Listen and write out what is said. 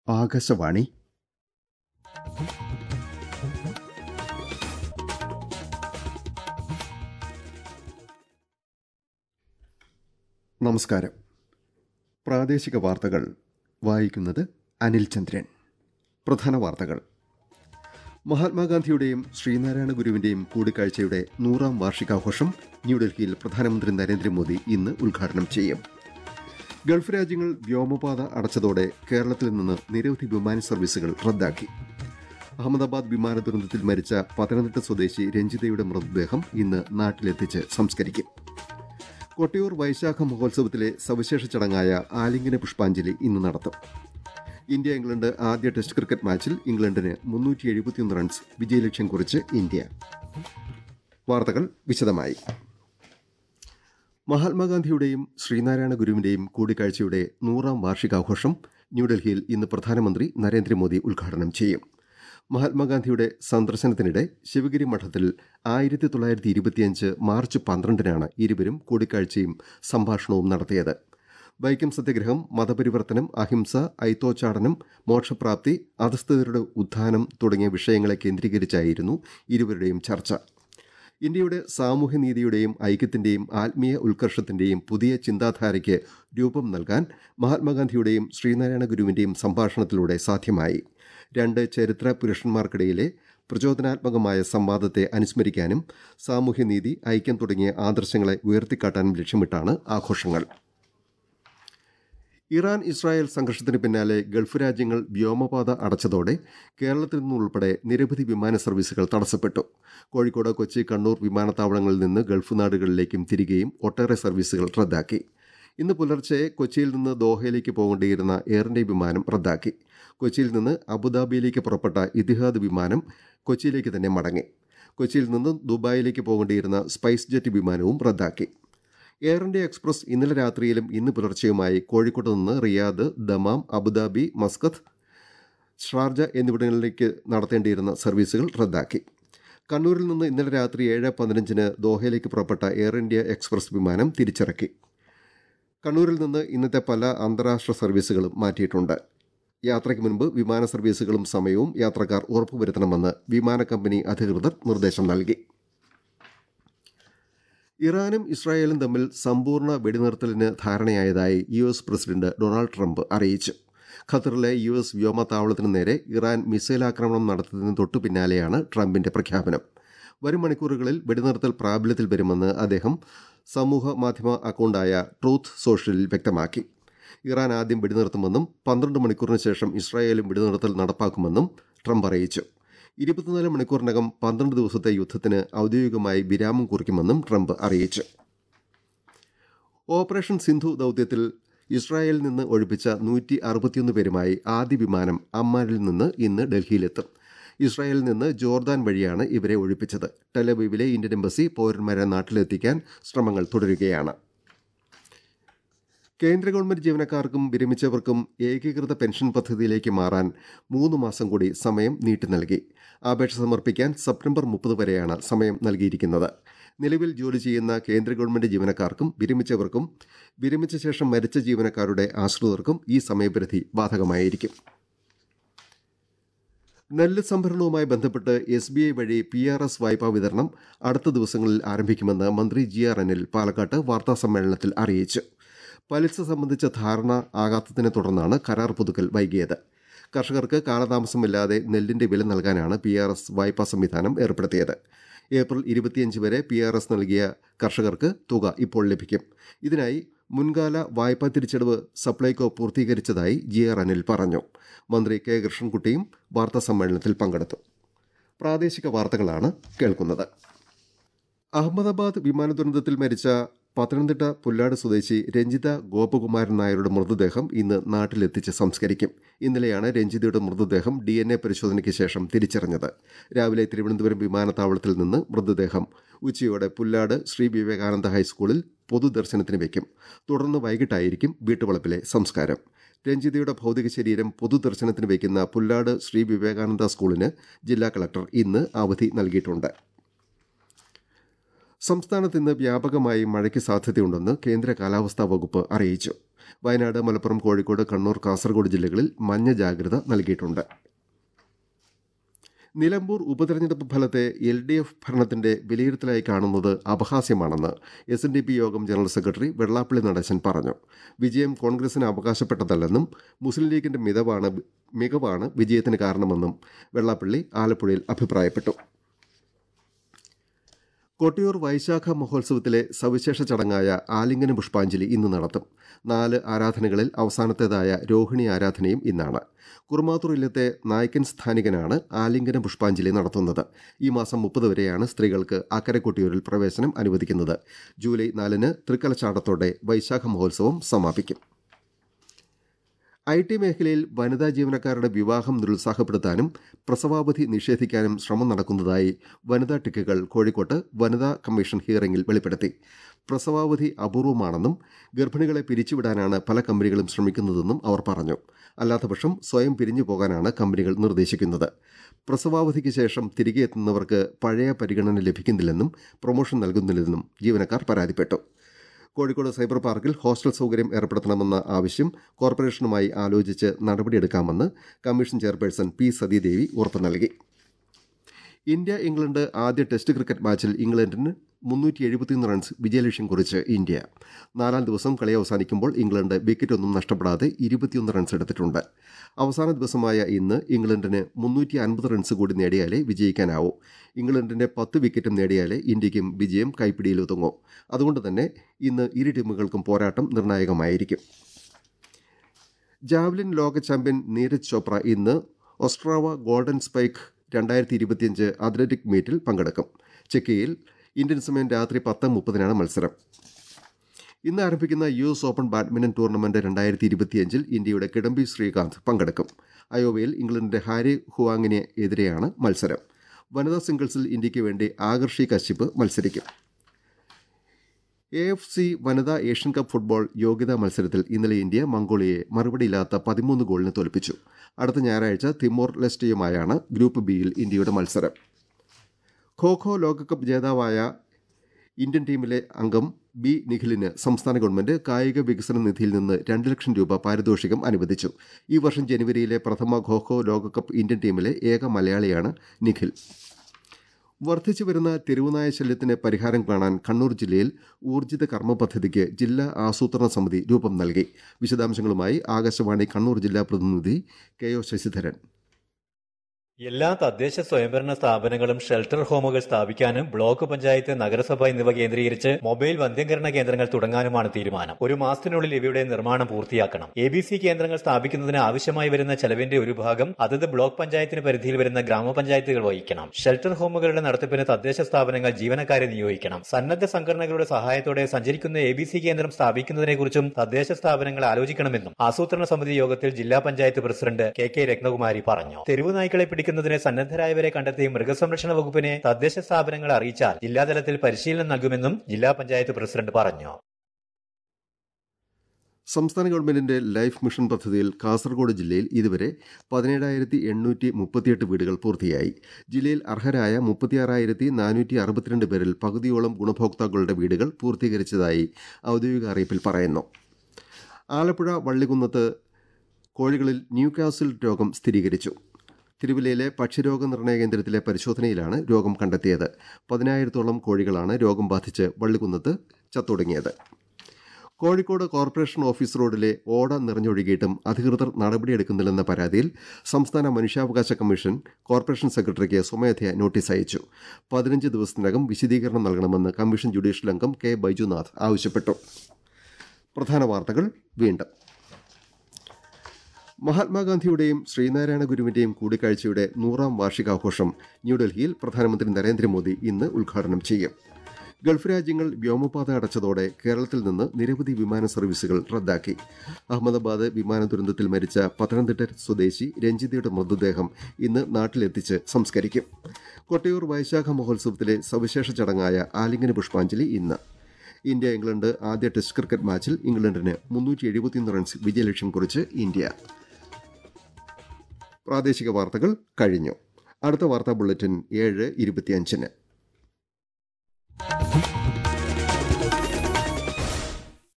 ആകാശവാണി നമസ്കാരം പ്രാദേശിക വാർത്തകൾ വായിക്കുന്നത് അനിൽ ചന്ദ്രൻ പ്രധാന വാർത്തകൾ മഹാത്മാഗാന്ധിയുടെയും ശ്രീനാരായണ ഗുരുവിന്റെയും കൂടിക്കാഴ്ചയുടെ നൂറാം വാർഷികാഘോഷം ന്യൂഡൽഹിയിൽ പ്രധാനമന്ത്രി നരേന്ദ്രമോദി ഇന്ന് ഉദ്ഘാടനം ചെയ്യും ഗൾഫ് രാജ്യങ്ങൾ വ്യോമപാത അടച്ചതോടെ കേരളത്തിൽ നിന്ന് നിരവധി വിമാന സർവീസുകൾ റദ്ദാക്കി അഹമ്മദാബാദ് വിമാന ദുരന്തത്തിൽ മരിച്ച പത്തനംതിട്ട സ്വദേശി രഞ്ജിതയുടെ മൃതദേഹം ഇന്ന് നാട്ടിലെത്തിച്ച് സംസ്കരിക്കും കൊട്ടിയൂർ വൈശാഖ മഹോത്സവത്തിലെ സവിശേഷ ചടങ്ങായ ആലിംഗന പുഷ്പാഞ്ജലി ഇന്ന് നടത്തും ഇന്ത്യ ഇംഗ്ലണ്ട് ആദ്യ ടെസ്റ്റ് ക്രിക്കറ്റ് മാച്ചിൽ ഇംഗ്ലണ്ടിന് മുന്നൂറ്റി എഴുപത്തിയൊന്ന് റൺസ് വിജയലക്ഷ്യം കുറിച്ച് ഇന്ത്യ വാർത്തകൾ വിശദമായി മഹാത്മാഗാന്ധിയുടെയും ശ്രീനാരായണ ഗുരുവിന്റെയും കൂടിക്കാഴ്ചയുടെ നൂറാം വാർഷികാഘോഷം ന്യൂഡൽഹിയിൽ ഇന്ന് പ്രധാനമന്ത്രി നരേന്ദ്രമോദി ഉദ്ഘാടനം ചെയ്യും മഹാത്മാഗാന്ധിയുടെ സന്ദർശനത്തിനിടെ ശിവഗിരി മഠത്തിൽ ആയിരത്തി തൊള്ളായിരത്തി ഇരുപത്തിയഞ്ച് മാർച്ച് പന്ത്രണ്ടിനാണ് ഇരുവരും കൂടിക്കാഴ്ചയും സംഭാഷണവും നടത്തിയത് വൈക്കം സത്യഗ്രഹം മതപരിവർത്തനം അഹിംസ ഐത്തോച്ചാടനം മോക്ഷപ്രാപ്തി അധസ്ഥിതരുടെ ഉത്ഥാനം തുടങ്ങിയ വിഷയങ്ങളെ കേന്ദ്രീകരിച്ചായിരുന്നു ഇരുവരുടെയും ചർച്ച ഇന്ത്യയുടെ സാമൂഹ്യനീതിയുടെയും ഐക്യത്തിന്റെയും ആത്മീയ ഉത്കർഷത്തിന്റെയും പുതിയ ചിന്താധാരയ്ക്ക് രൂപം നൽകാൻ മഹാത്മാഗാന്ധിയുടെയും ശ്രീനാരായണ ഗുരുവിന്റെയും സംഭാഷണത്തിലൂടെ സാധ്യമായി രണ്ട് ചരിത്ര പുരുഷന്മാർക്കിടയിലെ പ്രചോദനാത്മകമായ സംവാദത്തെ അനുസ്മരിക്കാനും സാമൂഹ്യനീതി ഐക്യം തുടങ്ങിയ ആദർശങ്ങളെ ഉയർത്തിക്കാട്ടാനും ലക്ഷ്യമിട്ടാണ് ആഘോഷങ്ങൾ ഇറാൻ ഇസ്രായേൽ സംഘർഷത്തിന് പിന്നാലെ ഗൾഫ് രാജ്യങ്ങൾ വ്യോമപാത അടച്ചതോടെ കേരളത്തിൽ നിന്നുൾപ്പെടെ നിരവധി വിമാന സർവീസുകൾ തടസ്സപ്പെട്ടു കോഴിക്കോട് കൊച്ചി കണ്ണൂർ വിമാനത്താവളങ്ങളിൽ നിന്ന് ഗൾഫ് നാടുകളിലേക്കും തിരികെയും ഒട്ടേറെ സർവീസുകൾ റദ്ദാക്കി ഇന്ന് പുലർച്ചെ കൊച്ചിയിൽ നിന്ന് ദോഹയിലേക്ക് പോകേണ്ടിയിരുന്ന എയർ ഇന്ത്യ വിമാനം റദ്ദാക്കി കൊച്ചിയിൽ നിന്ന് അബുദാബിയിലേക്ക് പുറപ്പെട്ട ഇത്തിഹാദ് വിമാനം കൊച്ചിയിലേക്ക് തന്നെ മടങ്ങി കൊച്ചിയിൽ നിന്ന് ദുബായിലേക്ക് പോകേണ്ടിയിരുന്ന സ്പൈസ് ജെറ്റ് വിമാനവും റദ്ദാക്കി എയർ ഇന്ത്യ എക്സ്പ്രസ് ഇന്നലെ രാത്രിയിലും ഇന്ന് പുലർച്ചെയുമായി കോഴിക്കോട് നിന്ന് Riyadh Dammam Abu Dhabi Muscat Sharjah എന്നിവിടങ്ങളിലേക്ക് നടത്തേണ്ടിയിരുന്ന സർവീസുകൾ റദ്ദാക്കി കണ്ണൂരിൽ നിന്ന് ഇന്നലെ രാത്രി ഏഴ് പതിനഞ്ചിന് ദോഹയിലേക്ക് പുറപ്പെട്ട എയർ ഇന്ത്യ എക്സ്പ്രസ് വിമാനം തിരിച്ചിറക്കി കണ്ണൂരിൽ നിന്ന് ഇന്നത്തെ പല അന്താരാഷ്ട്ര സർവീസുകളും മാറ്റിയിട്ടുണ്ട് യാത്രയ്ക്ക് മുൻപ് വിമാന സർവീസുകളും സമയവും യാത്രക്കാർ ഉറപ്പുവരുത്തണമെന്ന് വിമാന കമ്പനി അധികൃതർ നിർദ്ദേശം നൽകി ഇറാനും ഇസ്രായേലും തമ്മിൽ സമ്പൂർണ്ണ വെടിനിർത്തലിന് ധാരണയായതായി U S president Donald Trump അറിയിച്ചു ഖത്തറിലെ യു എസ് വ്യോമത്താവളത്തിന് നേരെ ഇറാൻ മിസൈൽ ആക്രമണം നടത്തുന്നതിന് തൊട്ടു പിന്നാലെയാണ് ട്രംപിന്റെ പ്രഖ്യാപനം വരും മണിക്കൂറുകളിൽ വെടിനിർത്തൽ പ്രാബല്യത്തിൽ വരുമെന്ന് അദ്ദേഹം സമൂഹ മാധ്യമ അക്കൗണ്ടായ ട്രൂത്ത് സോഷ്യലിൽ വ്യക്തമാക്കി ഇറാൻ ആദ്യം വെടിനിർത്തുമെന്നും പന്ത്രണ്ട് മണിക്കൂറിന് ശേഷം ഇസ്രായേലും വെടിനിർത്തൽ നടപ്പാക്കുമെന്നും ട്രംപ് അറിയിച്ചു ഇരുപത്തിനാല് മണിക്കൂറിനകം പന്ത്രണ്ട് ദിവസത്തെ യുദ്ധത്തിന് ഔദ്യോഗികമായി വിരാമം കുറിക്കുമെന്നും ട്രംപ് അറിയിച്ചു ഓപ്പറേഷൻ സിന്ധു ദൌത്യത്തിൽ ഇസ്രായേലിൽ നിന്ന് ഒഴിപ്പിച്ച നൂറ്റി അറുപത്തിയൊന്ന് പേരുമായി ആദ്യ വിമാനം അമ്മാനിൽ നിന്ന് ഇന്ന് ഡൽഹിയിലെത്തും ഇസ്രായേലിൽ നിന്ന് ജോർദാൻ വഴിയാണ് ഇവരെ ഒഴിപ്പിച്ചത് ടെലവീവിലെ ഇന്ത്യൻ എംബസി പൌരന്മാരെ നാട്ടിലെത്തിക്കാൻ ശ്രമങ്ങൾ തുടരുകയാണ് കേന്ദ്ര ഗവൺമെന്റ് ജീവനക്കാർക്കും വിരമിച്ചവർക്കും ഏകീകൃത പെൻഷൻ പദ്ധതിയിലേക്ക് മാറാൻ മൂന്ന് മാസം കൂടി സമയം നീട്ടി നൽകി അപേക്ഷ സമർപ്പിക്കാൻ സെപ്റ്റംബർ മുപ്പത് വരെയാണ് സമയം നൽകിയിരിക്കുന്നത് നിലവിൽ ജോലി ചെയ്യുന്ന കേന്ദ്ര ഗവൺമെന്റ് ജീവനക്കാർക്കും വിരമിച്ചവർക്കും വിരമിച്ച ശേഷം മരിച്ച ജീവനക്കാരുടെ ആശ്രിതർക്കും ഈ സമയപരിധി ബാധകമായിരിക്കും നെല്ല് സംഭരണവുമായി ബന്ധപ്പെട്ട് എസ് ബി ഐ വഴി പി ആർ എസ് വായ്പാ വിതരണം അടുത്ത ദിവസങ്ങളിൽ ആരംഭിക്കുമെന്ന് മന്ത്രി ജി ആർ അനിൽ പാലക്കാട്ട് വാർത്താസമ്മേളനത്തിൽ അറിയിച്ചു പലിശ സംബന്ധിച്ച ധാരണ ആകാത്തതിനെ തുടർന്നാണ് കരാർ പുതുക്കൽ വൈകിയത് കർഷകർക്ക് കാലതാമസമില്ലാതെ നെല്ലിന്റെ വില നൽകാനാണ് പി ആർ എസ് വായ്പാ സംവിധാനം ഏർപ്പെടുത്തിയത് ഏപ്രിൽ ഇരുപത്തിയഞ്ച് വരെ പി ആർ എസ് നൽകിയ കർഷകർക്ക് തുക ഇപ്പോൾ ലഭിക്കും ഇതിനായി മുൻകാല വായ്പാ തിരിച്ചടവ് സപ്ലൈകോ പൂർത്തീകരിച്ചതായി ജി ആർ അനിൽ പറഞ്ഞു മന്ത്രി കെ കൃഷ്ണൻകുട്ടിയും വാർത്താ സമ്മേളനത്തിൽ പങ്കെടുത്തു പ്രാദേശിക വാർത്തകളാണ് കേൾക്കുന്നത് അഹമ്മദാബാദ് വിമാന ദുരന്തത്തിൽ മരിച്ച പത്തനംതിട്ട പുല്ലാട് സ്വദേശി രഞ്ജിത ഗോപകുമാരൻ നായരുടെ മൃതദേഹം ഇന്ന് നാട്ടിലെത്തിച്ച് സംസ്കരിക്കും ഇന്നലെയാണ് രഞ്ജിതയുടെ മൃതദേഹം ഡി എൻ എ പരിശോധനയ്ക്ക് ശേഷം തിരിച്ചറിഞ്ഞത് രാവിലെ തിരുവനന്തപുരം വിമാനത്താവളത്തിൽ നിന്ന് മൃതദേഹം ഉച്ചയോടെ പുല്ലാട് ശ്രീ വിവേകാനന്ദ ഹൈസ്കൂളിൽ പൊതുദർശനത്തിന് വയ്ക്കും തുടർന്ന് വൈകിട്ടായിരിക്കും വീട്ടുവളപ്പിലെ സംസ്കാരം രഞ്ജിതയുടെ ഭൗതിക ശരീരം പൊതുദർശനത്തിന് വയ്ക്കുന്ന പുല്ലാട് ശ്രീ വിവേകാനന്ദ സ്കൂളിന് ജില്ലാ കളക്ടർ ഇന്ന് അവധി നൽകിയിട്ടുണ്ട് സംസ്ഥാനത്ത് ഇന്ന് വ്യാപകമായി മഴയ്ക്ക് സാധ്യതയുണ്ടെന്ന് കേന്ദ്ര കാലാവസ്ഥാ വകുപ്പ് അറിയിച്ചു വയനാട് മലപ്പുറം കോഴിക്കോട് കണ്ണൂർ കാസർഗോഡ് ജില്ലകളിൽ മഞ്ഞ ജാഗ്രത നൽകിയിട്ടുണ്ട് നിലമ്പൂർ ഉപതെരഞ്ഞെടുപ്പ് ഫലത്തെ എൽ ഡി എഫ് ഭരണത്തിന്റെ വിലയിരുത്തലായി കാണുന്നത് അപഹാസ്യമാണെന്ന് എസ് എൻ ഡി പി യോഗം ജനറൽ സെക്രട്ടറി വെള്ളാപ്പള്ളി നടേശൻ പറഞ്ഞു വിജയം കോൺഗ്രസിന് അവകാശപ്പെട്ടതല്ലെന്നും മുസ്ലിം ലീഗിന്റെ മിതവാണ് മികവാണ് വിജയത്തിന് കാരണമെന്നും വെള്ളാപ്പള്ളി ആലപ്പുഴയിൽ അഭിപ്രായപ്പെട്ടു കൊട്ടിയൂർ വൈശാഖ മഹോത്സവത്തിലെ സവിശേഷ ചടങ്ങായ ആലിംഗന പുഷ്പാഞ്ജലി ഇന്ന് നടത്തും നാല് ആരാധനകളിൽ അവസാനത്തേതായ രോഹിണി ആരാധനയും ഇന്നാണ് കുറുമാത്തൂർ ഇല്ലത്തെ നായ്ക്കൻ സ്ഥാനികനാണ് ആലിംഗന പുഷ്പാഞ്ജലി നടത്തുന്നത് ഈ മാസം മുപ്പത് വരെയാണ് സ്ത്രീകൾക്ക് അക്കരെ കൊട്ടിയൂരിൽ പ്രവേശനം അനുവദിക്കുന്നത് ജൂലൈ നാലിന് തൃക്കലച്ചാട്ടത്തോടെ വൈശാഖ മഹോത്സവം സമാപിക്കും ഐ ടി മേഖലയിൽ വനിതാ ജീവനക്കാരുടെ വിവാഹം നിരുത്സാഹപ്പെടുത്താനും പ്രസവാവധി നിഷേധിക്കാനും ശ്രമം നടക്കുന്നതായി വനിതാ ടിക്കുകൾ കോഴിക്കോട്ട് വനിതാ കമ്മീഷൻ ഹിയറിംഗിൽ വെളിപ്പെടുത്തി പ്രസവാവധി അപൂർവമാണെന്നും ഗർഭിണികളെ പിരിച്ചുവിടാനാണ് പല കമ്പനികളും ശ്രമിക്കുന്നതെന്നും അവർ പറഞ്ഞു അല്ലാത്തപക്ഷം സ്വയം പിരിഞ്ഞു പോകാനാണ് കമ്പനികൾ നിർദ്ദേശിക്കുന്നത് പ്രസവാവധിക്ക് ശേഷം തിരികെ എത്തുന്നവർക്ക് പഴയ പരിഗണന ലഭിക്കുന്നില്ലെന്നും പ്രൊമോഷൻ നൽകുന്നില്ലെന്നും ജീവനക്കാർ പരാതിപ്പെട്ടു കോഴിക്കോട് സൈബർ പാർക്കിൽ ഹോസ്റ്റൽ സൗകര്യം ഏർപ്പെടുത്തണമെന്ന ആവശ്യം കോർപ്പറേഷനുമായി ആലോചിച്ച് നടപടിയെടുക്കാമെന്ന് കമ്മീഷൻ ചെയർപേഴ്സൺ പി സതീദേവി ഉറപ്പ് നൽകി ഇന്ത്യ ഇംഗ്ലണ്ട് ആദ്യ ടെസ്റ്റ് ക്രിക്കറ്റ് മാച്ചിൽ ഇംഗ്ലണ്ടിന് മുന്നൂറ്റി എഴുപത്തിയൊന്ന് റൺസ് വിജയലക്ഷ്യം കുറിച്ച് ഇന്ത്യ നാലാം ദിവസം കളി അവസാനിക്കുമ്പോൾ ഇംഗ്ലണ്ട് വിക്കറ്റൊന്നും നഷ്ടപ്പെടാതെ ഇരുപത്തിയൊന്ന് റൺസ് എടുത്തിട്ടുണ്ട് അവസാന ദിവസമായ ഇന്ന് ഇംഗ്ലണ്ടിന് മുന്നൂറ്റി അൻപത് റൺസ് കൂടി നേടിയാലേ വിജയിക്കാനാവൂ ഇംഗ്ലണ്ടിന്റെ പത്ത് വിക്കറ്റും നേടിയാലേ ഇന്ത്യക്കും വിജയം കൈപ്പിടിയിലൊതുങ്ങൂ അതുകൊണ്ട് തന്നെ ഇന്ന് ഇരു ടീമുകൾക്കും പോരാട്ടം നിർണായകമായിരിക്കും ജാവലിൻ ലോക ചാമ്പ്യൻ നീരജ് ചോപ്ര ഇന്ന് ഓസ്ട്രാവ ഗോൾഡൻ സ്പൈക്ക് രണ്ടായിരത്തി ഇരുപത്തിയഞ്ച് അത്ലറ്റിക് മീറ്റിൽ പങ്കെടുക്കും ചെക്കിയിൽ ഇന്ത്യൻ സമയം രാത്രി പത്ത് മുപ്പതിനാണ് മത്സരം ഇന്ന് ആരംഭിക്കുന്ന U S open badminton tournament രണ്ടായിരത്തി ഇരുപത്തിയഞ്ചിൽ ഇന്ത്യയുടെ കിഡംബി ശ്രീകാന്ത് പങ്കെടുക്കും അയോവയിൽ ഇംഗ്ലണ്ടിന്റെ ഹാരി ഹുവാങ്ങിന് എതിരെയാണ് മത്സരം വനിതാ സിംഗിൾസിൽ ഇന്ത്യയ്ക്ക് വേണ്ടി ആകർഷി കശ്യപ് മത്സരിക്കും എ എഫ് സി വനിതാ ഏഷ്യൻ കപ്പ് ഫുട്ബോൾ യോഗ്യതാ മത്സരത്തിൽ ഇന്നലെ ഇന്ത്യ മംഗോളിയയെ മറുപടിയില്ലാത്ത പതിമൂന്ന് ഗോളിന് തോൽപ്പിച്ചു അടുത്ത ഞായറാഴ്ച തിമോർ ലെസ്റ്റയുമായാണ് ഗ്രൂപ്പ് ബിയിൽ ഇന്ത്യയുടെ മത്സരം ഖോഖോ ലോകകപ്പ് ജേതാവായ ഇന്ത്യൻ ടീമിലെ അംഗം ബി നിഖിലിന് സംസ്ഥാന ഗവൺമെന്റ് കായിക വികസന നിധിയിൽ നിന്ന് രണ്ട് ലക്ഷം രൂപ പാരിതോഷികം അനുവദിച്ചു ഈ വർഷം ജനുവരിയിലെ പ്രഥമ ഖോഖോ ലോകകപ്പ് ഇന്ത്യൻ ടീമിലെ ഏക മലയാളിയാണ് നിഖിൽ വർദ്ധിച്ചു വരുന്ന തെരുവുനായ ശല്യത്തിന് പരിഹാരം കാണാൻ കണ്ണൂർ ജില്ലയിൽ ഊർജിത കർമ്മ പദ്ധതിക്ക് ജില്ലാ ആസൂത്രണ സമിതി രൂപം നൽകി വിശദാംശങ്ങളുമായി ആകാശവാണി കണ്ണൂർ ജില്ലാ പ്രതിനിധി കെ ഒ ശശിധരൻ എല്ലാ തദ്ദേശ സ്വയംഭരണ സ്ഥാപനങ്ങളും ഷെൽട്ടർ ഹോമുകൾ സ്ഥാപിക്കാനും ബ്ലോക്ക് പഞ്ചായത്ത് നഗരസഭ എന്നിവ കേന്ദ്രീകരിച്ച് മൊബൈൽ വന്ധ്യംകരണ കേന്ദ്രങ്ങൾ തുടങ്ങാനുമാണ് തീരുമാനം ഒരു മാസത്തിനുള്ളിൽ ഇവയുടെ നിർമ്മാണം പൂർത്തിയാക്കണം എ ബി സി കേന്ദ്രങ്ങൾ സ്ഥാപിക്കുന്നതിന് ആവശ്യമായി വരുന്ന ചെലവിന്റെ ഒരു ഭാഗം അതത് ബ്ലോക്ക് പഞ്ചായത്തിന് പരിധിയിൽ വരുന്ന ഗ്രാമപഞ്ചായത്തുകൾ വഹിക്കണം ഷെൽട്ടർ ഹോമുകളുടെ നടത്തിപ്പിന് തദ്ദേശ സ്ഥാപനങ്ങൾ ജീവനക്കാരെ നിയോഗിക്കണം സന്നദ്ധ സംഘടനകളുടെ സഹായത്തോടെ സഞ്ചരിക്കുന്ന എ ബി സി കേന്ദ്രം സ്ഥാപിക്കുന്നതിനെക്കുറിച്ചും തദ്ദേശ സ്ഥാപനങ്ങൾ ആലോചിക്കണമെന്നും ആസൂത്രണ സമിതി യോഗത്തിൽ ജില്ലാ panchayat president K K Rathnakumari പറഞ്ഞു തെരുവ് നായ്ക്കളെ പിടിക്കുന്ന പിടിക്കുന്നതിന് സന്നദ്ധരായവരെ കണ്ടെത്തി മൃഗസംരക്ഷണ വകുപ്പിനെ തദ്ദേശ സ്ഥാപനങ്ങളെ അറിയിച്ചാൽ ജില്ലാതലത്തിൽ പരിശീലനം നൽകുമെന്നും ജില്ലാ പഞ്ചായത്ത് പ്രസിഡന്റ് പറഞ്ഞു സംസ്ഥാന ഗവൺമെന്റിന്റെ ലൈഫ് മിഷൻ പദ്ധതിയിൽ കാസർഗോഡ് ജില്ലയിൽ ഇതുവരെ പതിനേഴായിരത്തി എണ്ണൂറ്റി മുപ്പത്തിയെട്ട് വീടുകൾ പൂർത്തിയായി ജില്ലയിൽ അർഹരായ മുപ്പത്തിയാറായിരത്തി നാനൂറ്റി അറുപത്തിരണ്ട് പേരിൽ പകുതിയോളം ഗുണഭോക്താക്കളുടെ വീടുകൾ പൂർത്തീകരിച്ചതായി ഔദ്യോഗിക അറിയിപ്പിൽ പറയുന്നു ആലപ്പുഴ വള്ളികുന്നത്ത് കോഴികളിൽ ന്യൂകാസിൽ രോഗം സ്ഥിരീകരിച്ചു തിരുവല്ലയിലെ പക്ഷിരോഗ നിർണയ കേന്ദ്രത്തിലെ പരിശോധനയിലാണ് രോഗം കണ്ടെത്തിയത് പതിനായിരത്തോളം കോഴികളാണ് രോഗം ബാധിച്ച് വള്ളികുന്നത്ത് ചത്തൊടുങ്ങിയത് കോഴിക്കോട് കോർപ്പറേഷൻ ഓഫീസ് റോഡിലെ ഓട നിറഞ്ഞൊഴുകിയിട്ടും അധികൃതർ നടപടിയെടുക്കുന്നില്ലെന്ന പരാതിയിൽ സംസ്ഥാന മനുഷ്യാവകാശ കമ്മീഷൻ കോർപ്പറേഷൻ സെക്രട്ടറിക്ക് സ്വമേധയാ നോട്ടീസ് അയച്ചു പതിനഞ്ച് ദിവസത്തിനകം വിശദീകരണം നൽകണമെന്ന് കമ്മീഷൻ ജുഡീഷ്യൽ അംഗം കെ ബൈജുനാഥ് ആവശ്യപ്പെട്ടു പ്രധാന വാർത്തകൾ വീണ്ടും മഹാത്മാഗാന്ധിയുടെയും ശ്രീനാരായണ ഗുരുവിന്റെയും കൂടിക്കാഴ്ചയുടെ നൂറാം വാർഷികാഘോഷം ന്യൂഡൽഹിയിൽ പ്രധാനമന്ത്രി നരേന്ദ്രമോദി ഇന്ന് ഉദ്ഘാടനം ചെയ്യും ഗൾഫ് രാജ്യങ്ങൾ വ്യോമപാത അടച്ചതോടെ കേരളത്തിൽ നിന്ന് നിരവധി വിമാന സർവീസുകൾ റദ്ദാക്കി അഹമ്മദാബാദ് വിമാന ദുരന്തത്തിൽ മരിച്ച പത്തനംതിട്ട സ്വദേശി രഞ്ജിതയുടെ മൃതദേഹം ഇന്ന് നാട്ടിലെത്തിച്ച് സംസ്കരിക്കും കൊട്ടിയൂർ വൈശാഖ മഹോത്സവത്തിലെ സവിശേഷ ചടങ്ങായ ആലിംഗന പുഷ്പാഞ്ജലി ഇന്ന് ഇന്ത്യ ഇംഗ്ലണ്ട് ആദ്യ ടെസ്റ്റ് ക്രിക്കറ്റ് മാച്ചിൽ ഇംഗ്ലണ്ടിന് മുന്നൂറ്റി എഴുപത്തിയൊന്ന് റൺസ് വിജയലക്ഷ്യം കുറിച്ച് ഇന്ത്യ പ്രാദേശിക വാർത്തകൾ കഴിഞ്ഞു അടുത്ത വാർത്താ ബുള്ളറ്റിൻ ഏഴ് ഇരുപത്തിയഞ്ചിന്